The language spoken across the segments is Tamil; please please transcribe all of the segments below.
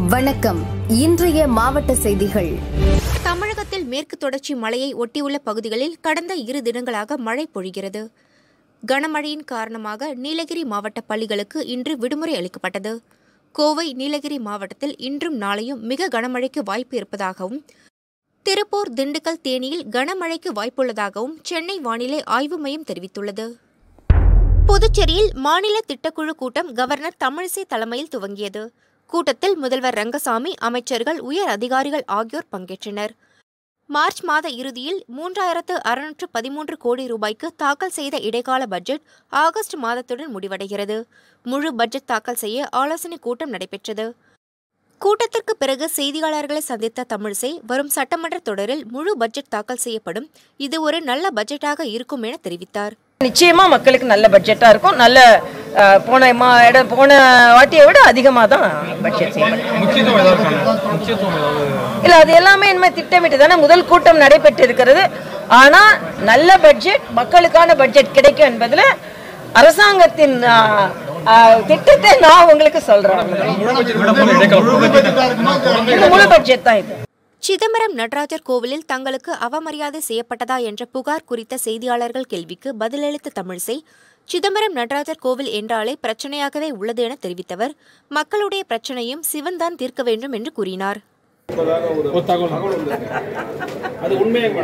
வணக்கம் இன்றைய மாவட்ட செய்திகள் தமிழகத்தில் மேற்கு தொடர்ச்சி மலையை ஒட்டியுள்ள பகுதிகளில் கடந்த இரு தினங்களாக மழை பொழிகிறது கனமழையின் காரணமாக நீலகிரி மாவட்ட பள்ளிகளுக்கு இன்று விடுமுறை அளிக்கப்பட்டது கோவை நீலகிரி மாவட்டத்தில் இன்றும் நாளையும் மிக கனமழைக்கு வாய்ப்பு இருப்பதாகவும் திருப்பூர் திண்டுக்கல் தேனியில் கனமழைக்கு வாய்ப்புள்ளதாகவும் சென்னை வானிலை ஆய்வு மையம் தெரிவித்துள்ளது புதுச்சேரியில் மாநில திட்டக்குழு கூட்டம் கவர்னர் தமிழிசை தலைமையில் துவங்கியது கூட்டத்தில் முதல்வர் ரங்கசாமி அமைச்சர்கள் உயர் அதிகாரிகள் ஆகியோர் பங்கேற்றனர் மார்ச் மாத இறுதியில் மூன்றாயிரத்து அறுநூற்று பதிமூன்று கோடி ரூபாய்க்கு தாக்கல் செய்த இடைக்கால பட்ஜெட் ஆகஸ்ட் மாதத்துடன் முடிவடைகிறது முழு பட்ஜெட் தாக்கல் செய்ய ஆலோசனைக் கூட்டம் நடைபெற்றது கூட்டத்திற்கு பிறகு செய்தியாளர்களை சந்தித்த தமிழிசை வரும் சட்டமன்ற தொடரில் முழு பட்ஜெட் தாக்கல் செய்யப்படும் இது ஒரு நல்ல பட்ஜெட்டாக இருக்கும் என தெரிவித்தார் நிச்சயமா மக்களுக்கு நல்ல பட்ஜெட்டா இருக்கும் நல்ல அஹ், போன மா இடம் போன வாட்டியை விட அதிகமாக தான் பட்ஜெட் செய்யப்படும் முக்கியத்துவம் ஏதாவது சொன்னேன் முக்கியத்துவம் ஏதாவது இல்ல அது எல்லாமே இனிமே திட்டமிட்டு தானே முதல் கூட்டம் நடைபெற்று இருக்கிறது ஆனா நல்ல பட்ஜெட் மக்களுக்கான பட்ஜெட் கிடைக்கும் என்பதுல அரசாங்கத்தின் அஹ், அஹ், திட்டத்தை நான் உங்களுக்கு சொல்றேன் முழு பட்ஜெட் விட போது இடைக்கால இது முழு பட்ஜெட் தான் இது சிதம்பரம் நடராஜர் கோவிலில் தங்களுக்கு அவமரியாதை செய்யப்பட்டதா என்ற புகார் குறித்த செய்தியாளர்கள் கேள்விக்கு பதிலளித்த தமிழிசை சிதம்பரம் நடராஜர் கோவில் என்றாலே பிரச்சனையாகவே உள்ளது என தெரிவித்தவர் மக்களுடைய பிரச்சனையும் சிவன்தான் தீர்க்க வேண்டும் என்று கூறினார் ஒரு தகவல் அது உண்மையாக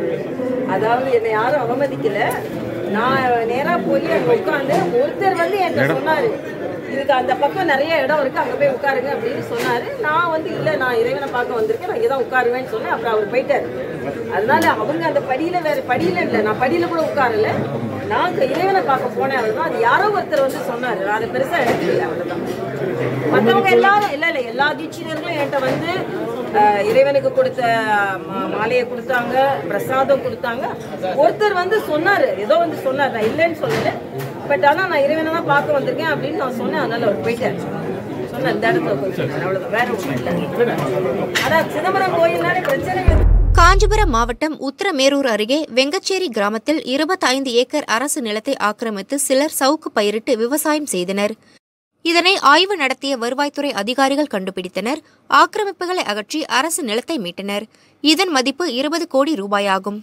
அதாவது என்னை யாரும் அவமதிக்கல நான் நேரா போய் அங்க உட்கார்ந்து ஒருத்தர் வந்து என்கிட்ட சொன்னாரு இதுக்கு அந்த பக்கம் நிறைய இடம் இருக்கு அங்க போய் உட்காருங்க அப்படின்னு சொன்னாரு நான் வந்து இல்ல நான் இறைவனை பார்க்க வந்திருக்கேன் நான் இங்கதான் உட்காருவேன்னு சொன்னேன் அப்புறம் அவர் போயிட்டாரு அதனால அவங்க அந்த படியில வேற படியில இல்ல நான் படியில கூட உட்காரல நான் அங்க இறைவனை பார்க்க போனேன் அவ்வளவுதான் அது யாரோ ஒருத்தர் வந்து சொன்னாரு நான் அதை பெருசா எடுத்துக்கல அவ்வளவுதான் மத்தவங்க எல்லாரும் இல்ல இல்ல எல்லா தீட்சிதர்களும் என்கிட்ட வந்து அஹ், இறைவனுக்கு கொடுத்த மா- மாலையை கொடுத்தாங்க பிரசாதம் கொடுத்தாங்க ஒருத்தர் வந்து சொன்னாரு ஏதோ வந்து சொன்னார் நான் இல்லைன்னு சொல்லல பட் ஆனா நான் இறைவனை தான் பார்க்க வந்திருக்கேன் அப்படின்னு நான் சொன்னேன் அதனால அவர் போயிட்டாரு சொன்னேன் இந்த இடத்துல கொஞ்சம் அவ்வளவுதான் வேற ஒண்ணும் இல்லை அதான் சிதம்பரம் கோயில்னாலே பிரச்சனை இல்லை. காஞ்சிபுரம் மாவட்டம் உத்தரமேரூர் அருகே வெங்கச்சேரி கிராமத்தில் 25 ஏக்கர் அரசு நிலத்தை ஆக்கிரமித்து சிலர் சவுக்கு பயிரிட்டு விவசாயம் செய்தனர் இதனை ஆய்வு நடத்திய வருவாய்த்துறை அதிகாரிகள் கண்டுபிடித்தனர் ஆக்கிரமிப்புகளை அகற்றி அரசு நிலத்தை மீட்டனர் இதன் மதிப்பு இருபது கோடி ரூபாயாகும்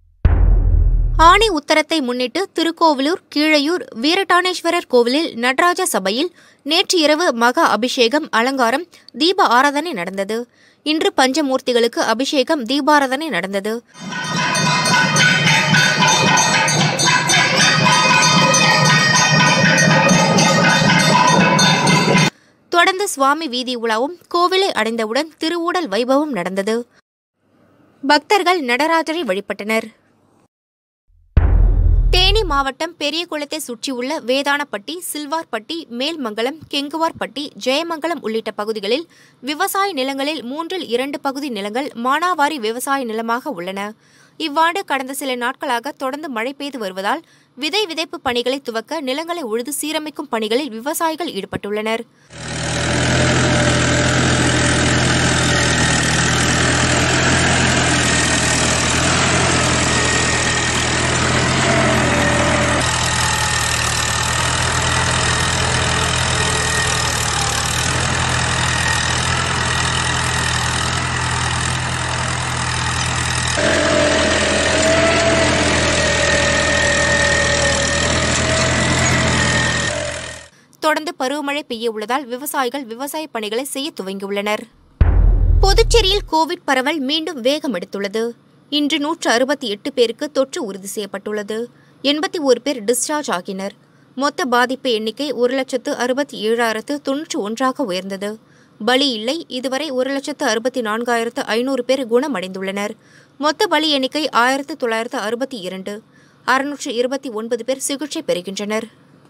ஆணி உத்தரத்தை முன்னிட்டு திருக்கோவிலூர் கீழையூர் வீரட்டானேஸ்வரர் கோவிலில் நடராஜ சபையில் நேற்று இரவு மகா அபிஷேகம் அலங்காரம் தீப ஆராதனை நடந்தது இன்று பஞ்சமூர்த்திகளுக்கு அபிஷேகம் தீபாராதனை நடந்தது தொடர்ந்து சுவாமி வீதி உலாவும் கோவிலை அடைந்தவுடன் திருவூடல் வைபவம் நடந்தது பக்தர்கள் நடராஜரை வழிபட்டனர் தேனி மாவட்டம் பெரியகுளத்தை சுற்றியுள்ள வேதானப்பட்டி சில்வார்பட்டி மேல்மங்கலம் கெங்குவார்பட்டி ஜெயமங்கலம் உள்ளிட்ட பகுதிகளில் விவசாய நிலங்களில் மூன்றில் இரண்டு பகுதி நிலங்கள் மானாவாரி விவசாய நிலமாக உள்ளன இவ்வாண்டு கடந்த சில நாட்களாக தொடர்ந்து மழை பெய்து வருவதால் விதை விதைப்பு பணிகளை துவக்க நிலங்களை உழுது சீரமைக்கும் பணிகளில் விவசாயிகள் ஈடுபட்டுள்ளனர் தொடர்ந்து பருவமழை பெய்ய உள்ளதால் விவசாயிகள் விவசாய பணிகளை செய்ய துவங்கியுள்ளனர் புதுச்சேரியில் கோவிட் பரவல் மீண்டும் வேகம் எடுத்துள்ளது இன்று நூற்று அறுபத்தி எட்டு பேருக்கு தொற்று உறுதி செய்யப்பட்டுள்ளது எண்பத்தி ஒரு பேர் டிஸ்சார்ஜ் ஆகினர் மொத்த பாதிப்பு எண்ணிக்கை ஒரு லட்சத்து அறுபத்தி ஏழாயிரத்து தொன்னூற்றி ஒன்றாக உயர்ந்தது பலி இல்லை இதுவரை ஒரு லட்சத்து அறுபத்தி நான்காயிரத்து ஐநூறு பேர் குணமடைந்துள்ளனர் மொத்த பலி எண்ணிக்கை ஆயிரத்து தொள்ளாயிரத்து அறுபத்தி இரண்டு அறுநூற்று இருபத்தி ஒன்பது பேர் சிகிச்சை பெறுகின்றனர்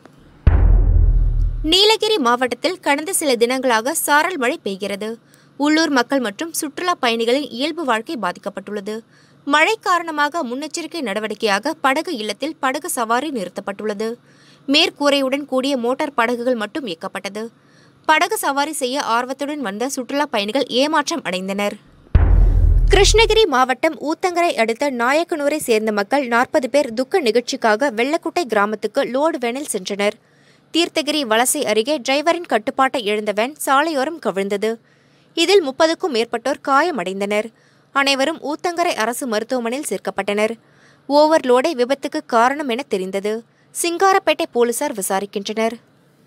நீலகிரி மாவட்டத்தில் கடந்த சில தினங்களாக சாரல் மழை பெய்கிறது உள்ளூர் மக்கள் மற்றும் சுற்றுலா பயணிகளின் இயல்பு வாழ்க்கை பாதிக்கப்பட்டுள்ளது மழை காரணமாக முன்னெச்சரிக்கை நடவடிக்கையாக படகு இல்லத்தில் படகு சவாரி நிறுத்தப்பட்டுள்ளது மேற்கூரையுடன் கூடிய மோட்டார் படகுகள் மட்டும் இயக்கப்பட்டது படகு சவாரி செய்ய ஆர்வத்துடன் வந்த சுற்றுலா பயணிகள் ஏமாற்றம் அடைந்தனர் கிருஷ்ணகிரி மாவட்டம் ஊத்தங்கரை அடுத்த நாயக்கனூரை சேர்ந்த மக்கள் நாற்பது பேர் துக்க நிகழ்ச்சிக்காக வெள்ளக்குட்டை கிராமத்துக்கு லோடு வேனில் சென்றனர் தீர்த்தகிரி வலசை அருகே டிரைவரின் கட்டுப்பாட்டை இழந்த வேன் சாலையோரம் கவிழ்ந்தது இதில் முப்பதுக்கும் மேற்பட்டோர் காயமடைந்தனர் அனைவரும் ஊத்தங்கரை அரசு மருத்துவமனையில் சேர்க்கப்பட்டனர் ஓவர்லோடே விபத்துக்கு காரணம் என தெரிந்தது சிங்காரப்பேட்டை போலீசார் விசாரிக்கின்றனர்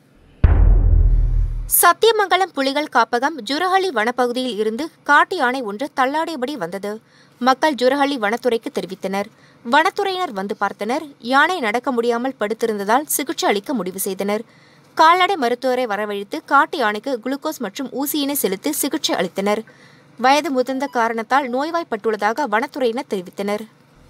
சத்தியமங்கலம் புலிகள் காப்பகம் ஜுரஹள்ளி வனப்பகுதியில் இருந்து காட்டு யானை ஒன்று தள்ளாடியபடி வந்தது மக்கள் ஜுரஹள்ளி வனத்துறைக்கு தெரிவித்தனர் வனத்துறையினர் வந்து பார்த்தனர் யானை நடக்க முடியாமல் படுத்திருந்ததால் சிகிச்சை அளிக்க முடிவு செய்தனர் கால்நடை மருத்துவரை வரவழைத்து காட்டு யானைக்கு குளுக்கோஸ் மற்றும் ஊசியினை செலுத்தி சிகிச்சை அளித்தனர் வயது முதிர்ந்த காரணத்தால் நோய்வாய்ப்பட்டுள்ளதாக வனத்துறையினர் தெரிவித்தனர்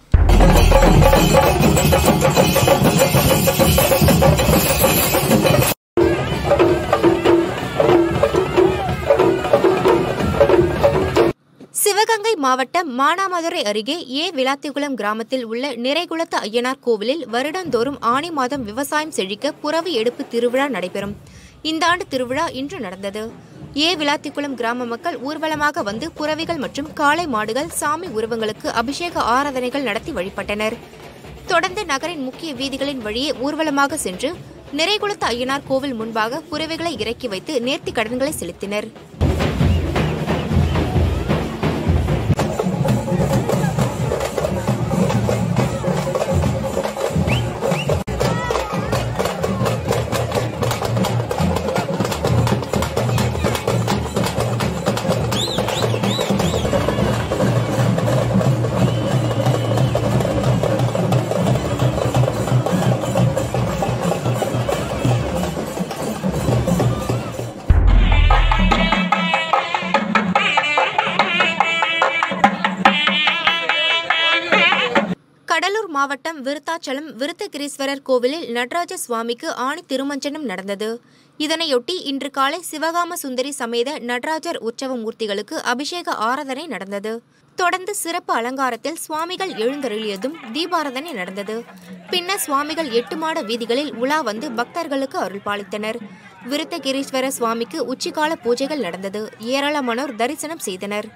சிவகங்கை மாவட்டம் மானாமதுரை அருகே ஏ விளாத்திகுளம் கிராமத்தில் உள்ள நிறைகுளத்து ஐயனார் கோவிலில் வருடந்தோறும் ஆனி மாதம் விவசாயம் செழிக்க புறவி எடுப்பு திருவிழா நடைபெறும் இந்த ஆண்டு திருவிழா இன்று நடந்தது ஏ விளாத்திக்குளம் கிராம மக்கள் ஊர்வலமாக வந்து புறவிகள் மற்றும் காளை மாடுகள் சாமி உருவங்களுக்கு அபிஷேக ஆராதனைகள் நடத்தி வழிபட்டனர் தொடர்ந்து நகரின் முக்கிய வீதிகளின் வழியே ஊர்வலமாக சென்று நிறைகுளத்து ஐயனார் கோவில் முன்பாக புறவிகளை இறக்கி வைத்து நேர்த்தி கடன்களை செலுத்தினர் கடலூர் மாவட்டம் விருத்தாச்சலம் விருத்தகிரீஸ்வரர் கோவிலில் நடராஜ சுவாமிக்கு ஆணி திருமஞ்சனம் நடந்தது இதனையொட்டி இன்று காலை சிவகாம சுந்தரி சமேத நடராஜர் உற்சவ மூர்த்திகளுக்கு அபிஷேக ஆராதனை நடந்தது தொடர்ந்து சிறப்பு அலங்காரத்தில் சுவாமிகள் எழுந்தருளியதும் தீபாராதனை நடந்தது பின்னர் சுவாமிகள் எட்டு மாட வீதிகளில் உலா வந்து பக்தர்களுக்கு அருள் பாலித்தனர் விருத்தகிரீஸ்வர சுவாமிக்கு உச்சிகால பூஜைகள் நடந்தது ஏராளமானோர் தரிசனம் செய்தனர்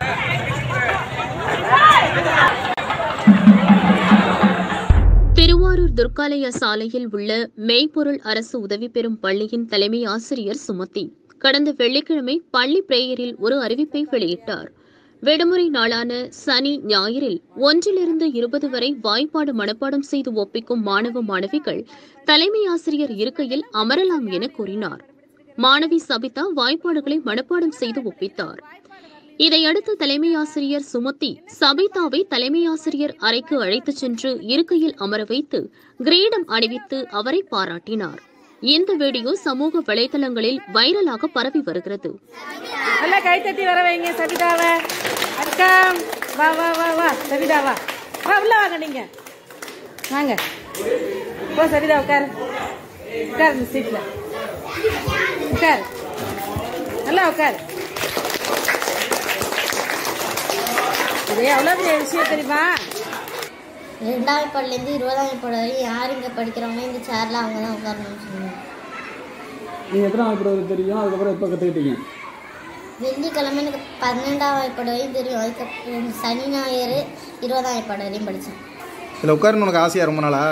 திருவாரூர் துர்காலய சாலையில் உள்ள மெய்ப்பொருள் அரசு உதவி பெறும் பள்ளியின் தலைமை ஆசிரியர் சுமதி கடந்த வெள்ளிக்கிழமை பள்ளி பிரேயரில் ஒரு அறிவிப்பை வெளியிட்டார் விடுமுறை நாளான சனி ஞாயிறில் ஒன்றிலிருந்து இருபது வரை வாய்ப்பாடு மனப்பாடம் செய்து ஒப்பிக்கும் மாணவ மாணவிகள் தலைமை ஆசிரியர் இருக்கையில் அமரலாம் என கூறினார் மாணவி சபிதா வாய்ப்பாடுகளை மனப்பாடம் செய்து ஒப்பித்தார் இதையடுத்து தலைமை ஆசிரியர் சுமதி சபிதாவை தலைமை ஆசிரியர் அறைக்கு அழைத்துச் சென்று இருக்கையில் அமர வைத்து கிரீடம் அணிவித்து அவரை பாராட்டினார் இந்த வீடியோ சமூக வலைதளங்களில் வைரலாக பரவி வருகிறது நல்லா கை தட்டி வர வைங்க சபிதாவை அக்கா வா வா வா வா சபிதா வா வா உள்ள வாங்க நீங்க வாங்க போ சபிதா உட்காரு உட்காரு இந்த சீட்ல உட்காரு நல்லா உட்காரு இது எவ்வளோ பெரிய விஷயம் தெரியுமா ரெண்டாவது பள்ளிலேருந்து இருபதாம் படம் வரையும் யார் இங்கே படிக்கிறவங்க இந்த சேரில் அவங்க தான் உட்காரணும்னு சொன்னாங்க நீங்கள் எத்தனை வாய்ப்பு தெரியும் அதுக்கப்புறம் எப்போ கற்றுக்கிட்டீங்க வெள்ளிக்கிழமை எனக்கு பன்னெண்டாம் வாய்ப்பாடு வரையும் தெரியும் அதுக்கப்புறம் சனி ஞாயிறு இருபதாம் வாய்ப்பாடு வரையும் படித்தேன் இதில் உட்காரணும் உனக்கு ஆசையா ரொம்ப நாளா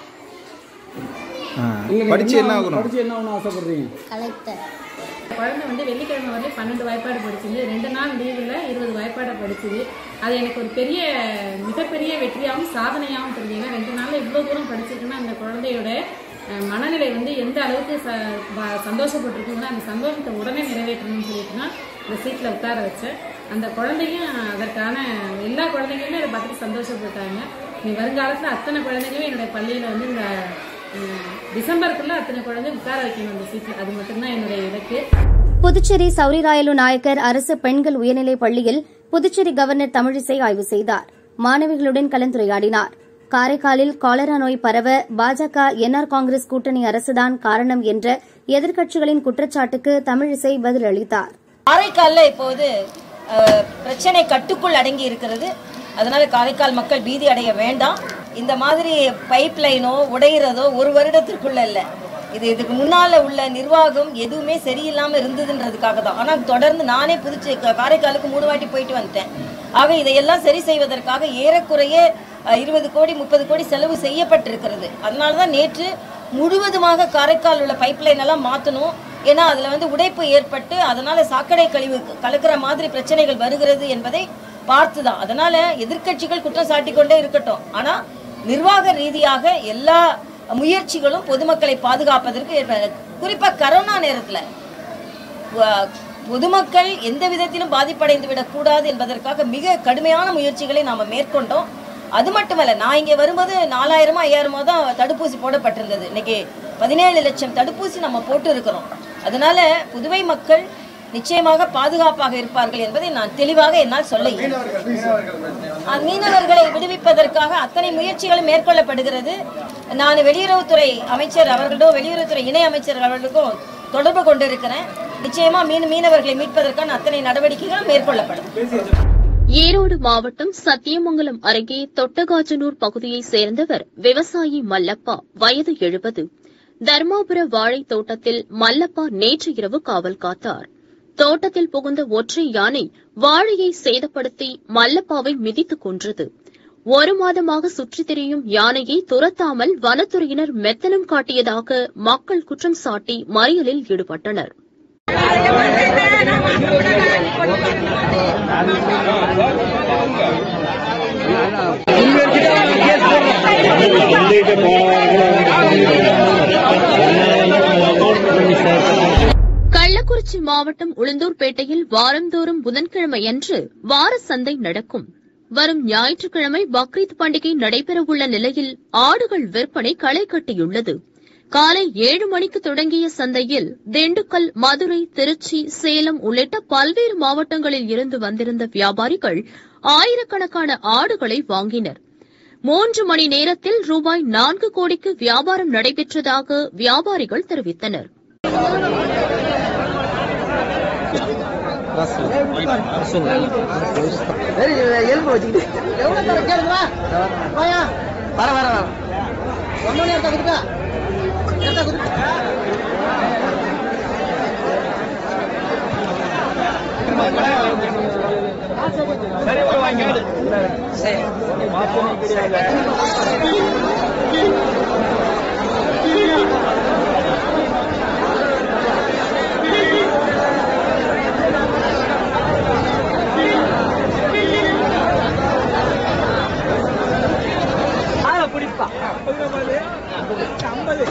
ஆ படித்து என்ன ஆகணும் படித்து என்ன ஒன்று ஆசைப்படுறீங்க கலெக்டர் குழந்தை வந்து வெள்ளிக்கிழமை வந்து பன்னெண்டு வாய்ப்பாடு படிச்சது ரெண்டு நாள் லீவில் இருபது வாய்ப்பாடை படிச்சது அது எனக்கு ஒரு பெரிய மிகப்பெரிய வெற்றியாகவும் சாதனையாகவும் தெரியுது ஏன்னா ரெண்டு நாளில் இவ்வளோ தூரம் படிச்சிருக்குன்னா அந்த குழந்தையோட அஹ், மனநிலை வந்து எந்த அளவுக்கு ச வ- சந்தோஷப்பட்டிருக்குங்களோ அந்த சந்தோஷத்தை உடனே நிறைவேற்றணும்னு சொல்லிட்டுனா இந்த சீட்டில் உட்கார வச்சேன் அந்த குழந்தையும் அதற்கான எல்லா குழந்தைங்களுமே அதை பார்த்துட்டு சந்தோஷப்பட்டாங்க நீ வருங்காலத்தில் அத்தனை குழந்தைங்களும் என்னுடைய பள்ளியில் வந்து இந்த அஹ், டிசம்பருக்குள்ள அத்தனை குழந்தை உட்கார வைக்கணும் அந்த சீட்டில் அது மட்டும்தான் என்னுடைய இலக்கு புதுச்சேரி சௌரிராயலு நாயக்கர் அரசு பெண்கள் உயர்நிலைப் பள்ளியில் புதுச்சேரி கவர்னர் தமிழிசை ஆய்வு செய்தார் மாணவிகளுடன் கலந்துரையாடினார் காரைக்காலில் காலரா நோய் பரவ பாஜக என்ஆர் காங்கிரஸ் கூட்டணி அரசுதான் காரணம் என்ற எதிர்க்கட்சிகளின் குற்றச்சாட்டுக்கு தமிழிசை பதிலளித்தார் காரைக்காலில் இப்போது அஹ், பிரச்சனை கட்டுக்குள் அடங்கி இருக்கிறது அதனால காரைக்கால் மக்கள் பீதி அடைய வேண்டாம் இந்த மாதிரி பைப் லைனோ உடையிறதோ ஒரு வருடத்திற்குள்ள இல்லை இது இதுக்கு முன்னால உள்ள நிர்வாகம் எதுவுமே சரியில்லாம இருந்ததுன்றதுக்காக தான் ஆனால் தொடர்ந்து நானே புதுச்சே காரைக்காலுக்கு மூணு வாட்டி போயிட்டு வந்துட்டேன் ஆக இதையெல்லாம் சரி செய்வதற்காக ஏறக்குறைய அஹ், இருபது கோடி முப்பது கோடி செலவு செய்யப்பட்டிருக்கிறது அதனால தான் நேற்று முழுவதுமாக காரைக்கால் உள்ள பைப் லைன் எல்லாம் மாற்றணும் ஏன்னா அதில் வந்து உடைப்பு ஏற்பட்டு அதனால சாக்கடை கழிவு கலக்கிற மாதிரி பிரச்சனைகள் வருகிறது என்பதை பார்த்து தான் அதனால எதிர்க்கட்சிகள் குற்றம் சாட்டிக் கொண்டே இருக்கட்டும் ஆனா நிர்வாக ரீதியாக எல்லா முயற்சிகளும் பொதுமக்களை பாதுகாப்பதற்கு ஏற்ப- குறிப்பா கரோனா நேரத்துல வ- பொதுமக்கள் எந்த விதத்திலும் பாதிப்படைந்து விடக்கூடாது என்பதற்காக மிக கடுமையான முயற்சிகளை நாம் மேற்கொண்டோம் அது மட்டுமல்ல நான் இங்கே வரும்போது நாலாயிரமோ ஐயாயிரமோ தான் தடுப்பூசி போடப்பட்டிருந்தது இன்னைக்கு பதினேழு லட்சம் தடுப்பூசி நம்ம போட்டு இருக்கிறோம் அதனால புதுவை மக்கள் நிச்சயமாக பாதுகாப்பாக இருப்பார்கள் என்பதை நான் தெளிவாக என்னால் சொல்ல இயலும். அஹ் மீனவர்களை விடுவிப்பதற்காக அத்தனை முயற்சிகளும் மேற்கொள்ளப்படுகிறது நான் வெளியுறவுத்துறை அமைச்சர் அவர்களிடம் வெளியுறவுத்துறை இணை அமைச்சர் அவர்களுக்கும் தொடர்பு கொண்டிருக்கிறேன் நிச்சயமா மீன் மீனவர்களை மீட்பதற்கான அத்தனை நடவடிக்கைகளும் மேற்கொள்ளப்படும் ஈரோடு மாவட்டம் சத்தியமங்கலம் அருகே தொட்டகாச்சனூர் பகுதியைச் சேர்ந்தவர் விவசாயி மல்லப்பா வயது எழுபது தர்மாபுர வாழைத் தோட்டத்தில் மல்லப்பா நேற்று இரவு காவல் காத்தார் தோட்டத்தில் புகுந்த ஒற்றை யானை வாழையை சேதப்படுத்தி மல்லப்பாவை மிதித்துக் கொன்றது ஒரு மாதமாக சுற்றித் திரியும் யானையை துரத்தாமல் வனத்துறையினர் மெத்தனம் காட்டியதாக மக்கள் குற்றம் சாட்டி மறியலில் ஈடுபட்டனர் கள்ளக்குறிச்சி மாவட்டம் உளுந்தூர்பேட்டையில் வாரந்தோறும் புதன்கிழமையன்று வார சந்தை நடக்கும் வரும் ஞாயிற்றுக்கிழமை பக்ரீத் பண்டிகை நடைபெறவுள்ள நிலையில் ஆடுகள் விற்பனை களை கட்டியுள்ளது காலை ஏழு மணிக்கு தொடங்கிய சந்தையில் திண்டுக்கல் மதுரை திருச்சி சேலம் உள்ளிட்ட பல்வேறு மாவட்டங்களில் இருந்து வந்திருந்த வியாபாரிகள் ஆயிரக்கணக்கான ஆடுகளை வாங்கினர் மூன்று மணி நேரத்தில் ரூபாய் நான்கு கோடிக்கு வியாபாரம் நடைபெற்றதாக வியாபாரிகள் தெரிவித்தனர் எலும்பு வச்சுக்கிட்டு எவ்வளவு தர கேளுங்களா வாயா வர வர வர ஒன்னு எடுத்தா குடுக்கா எடுத்தா குடுக்கா பிடிப்பா ஐம்பது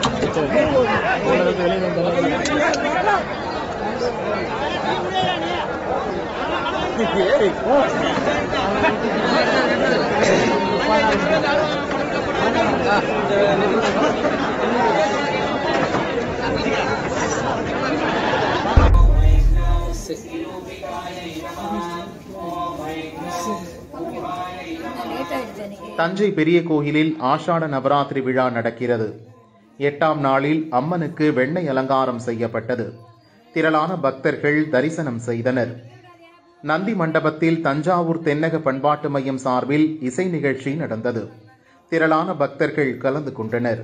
தஞ்சை பெரிய கோயிலில் ஆஷாட நவராத்திரி விழா நடக்கிறது எட்டாம் நாளில் அம்மனுக்கு வெண்ணெய் அலங்காரம் செய்யப்பட்டது திரளான பக்தர்கள் தரிசனம் செய்தனர் நந்தி மண்டபத்தில் தஞ்சாவூர் தென்னக பண்பாட்டு மையம் சார்பில் இசை நிகழ்ச்சி நடந்தது திரளான பக்தர்கள் கலந்து கொண்டனர்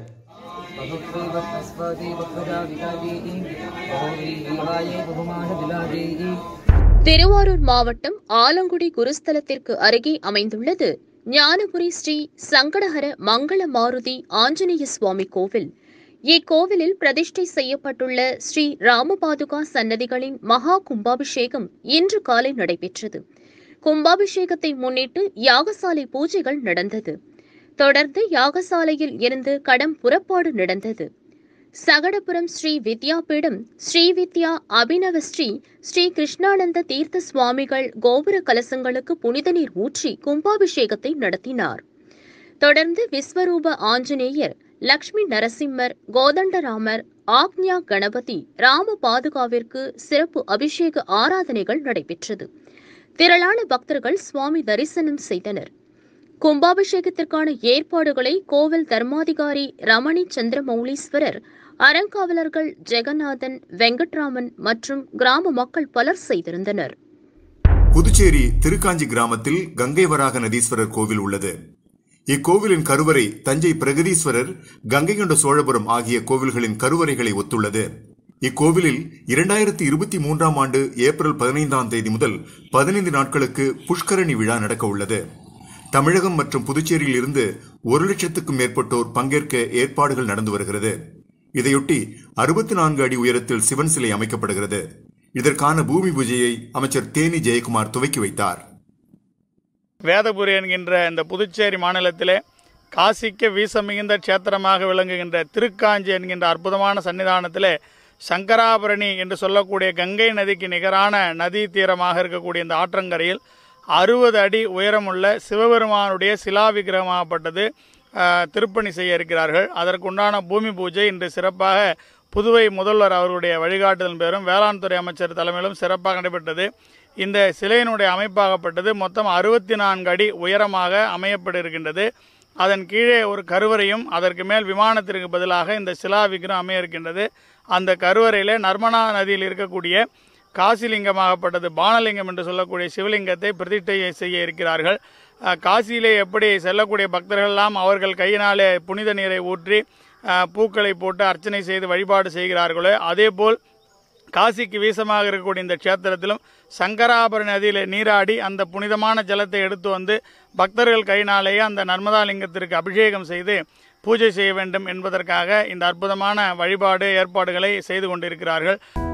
திருவாரூர் மாவட்டம் ஆலங்குடி குருஸ்தலத்திற்கு அருகே அமைந்துள்ளது ஞானபுரி ஸ்ரீ சங்கடஹர மங்கள மாருதி ஆஞ்சநேய சுவாமி கோவில் இக்கோவிலில் பிரதிஷ்டை செய்யப்பட்டுள்ள ஸ்ரீ ராமபாதுகா சன்னதிகளின் மகா கும்பாபிஷேகம் இன்று காலை நடைபெற்றது கும்பாபிஷேகத்தை முன்னிட்டு யாகசாலை பூஜைகள் நடந்தது தொடர்ந்து யாகசாலையில் இருந்து கடம் புறப்பாடு நடந்தது சகடபுரம் ஸ்ரீ வித்யாபீடம் ஸ்ரீ வித்யா அபினவ ஸ்ரீ ஸ்ரீ கிருஷ்ணானந்த தீர்த்த சுவாமிகள் கோபுர கலசங்களுக்கு புனித நீர் ஊற்றி கும்பாபிஷேகத்தை நடத்தினார் தொடர்ந்து விஸ்வரூப ஆஞ்சநேயர் லக்ஷ்மி நரசிம்மர் கோதண்டராமர் ஆக்ஞா கணபதி ராம பாதுகாவிற்கு சிறப்பு அபிஷேக ஆராதனைகள் நடைபெற்றது திரளான பக்தர்கள் சுவாமி தரிசனம் செய்தனர் கும்பாபிஷேகத்திற்கான ஏற்பாடுகளை கோவில் தர்மாதிகாரி ரமணி சந்திரமௌலீஸ்வரர் அறங்காவலர்கள் ஜெகநாதன் வெங்கட்ராமன் மற்றும் கிராம மக்கள் பலர் செய்திருந்தனர் புதுச்சேரி திருக்காஞ்சி கிராமத்தில் கங்கை வராக நதீஸ்வரர் கோவில் உள்ளது இக்கோவிலின் கருவறை தஞ்சை பிரகதீஸ்வரர் கங்கை கொண்ட சோழபுரம் ஆகிய கோவில்களின் கருவறைகளை ஒத்துள்ளது இக்கோவிலில் இரண்டாயிரத்தி இருபத்தி மூன்றாம் ஆண்டு ஏப்ரல் பதினைந்தாம் தேதி முதல் பதினைந்து நாட்களுக்கு புஷ்கரணி விழா நடக்க உள்ளது தமிழகம் மற்றும் புதுச்சேரியில் இருந்து ஒரு லட்சத்துக்கும் மேற்பட்டோர் பங்கேற்க ஏற்பாடுகள் நடந்து வருகிறது இதையொட்டி அறுபத்தி நான்கு அடி உயரத்தில் சிவன் சிலை அமைக்கப்படுகிறது இதற்கான பூமி பூஜையை அமைச்சர் தேனி ஜெயக்குமார் துவக்கி வைத்தார் வேதபுரி என்கின்ற இந்த புதுச்சேரி மாநிலத்திலே காசிக்கு வீச மிகுந்த க்ஷேத்திரமாக விளங்குகின்ற திருக்காஞ்சி என்கின்ற அற்புதமான சன்னிதானத்திலே சங்கராபரணி என்று சொல்லக்கூடிய கங்கை நதிக்கு நிகரான நதி தீரமாக இருக்கக்கூடிய இந்த ஆற்றங்கரையில் அறுபது அடி உயரமுள்ள சிவபெருமானுடைய சிலா விக்கிரகமாகப்பட்டது அஹ், திருப்பணி செய்ய இருக்கிறார்கள் அதற்குண்டான பூமி பூஜை இன்று சிறப்பாக புதுவை முதல்வர் அவர்களுடைய வழிகாட்டுதல் பேரும் வேளாண் துறை அமைச்சர் தலைமையிலும் சிறப்பாக நடைபெற்றது இந்த சிலையினுடைய அமைப்பாகப்பட்டது மொத்தம் அறுபத்தி நான்கு அடி உயரமாக அமையப்பட இருக்கின்றது அதன் கீழே ஒரு கருவறையும் அதற்கு மேல் விமானத்திற்கு பதிலாக இந்த சிலா விக்கிரம் அமைய இருக்கின்றது அந்த கருவறையிலே நர்மதா நதியில் இருக்கக்கூடிய காசிலிங்கமாகப்பட்டது பானலிங்கம் என்று சொல்லக்கூடிய சிவலிங்கத்தை பிரதிஷ்டை செய்ய இருக்கிறார்கள் அஹ், காசியிலே எப்படி செல்லக்கூடிய பக்தர்கள் எல்லாம் அவர்கள் கையினாலே புனித நீரை ஊற்றி அஹ், பூக்களை போட்டு அர்ச்சனை செய்து வழிபாடு செய்கிறார்களோ அதேபோல் காசிக்கு வீசமாக இருக்கக்கூடிய இந்த க்ஷேத்திரத்திலும் சங்கராபரண நதியில் நீராடி அந்த புனிதமான ஜலத்தை எடுத்து வந்து பக்தர்கள் கையினாலேயே அந்த நர்மதா லிங்கத்திற்கு அபிஷேகம் செய்து பூஜை செய்ய வேண்டும் என்பதற்காக இந்த அற்புதமான வழிபாடு ஏற்பாடுகளை செய்து கொண்டிருக்கிறார்கள்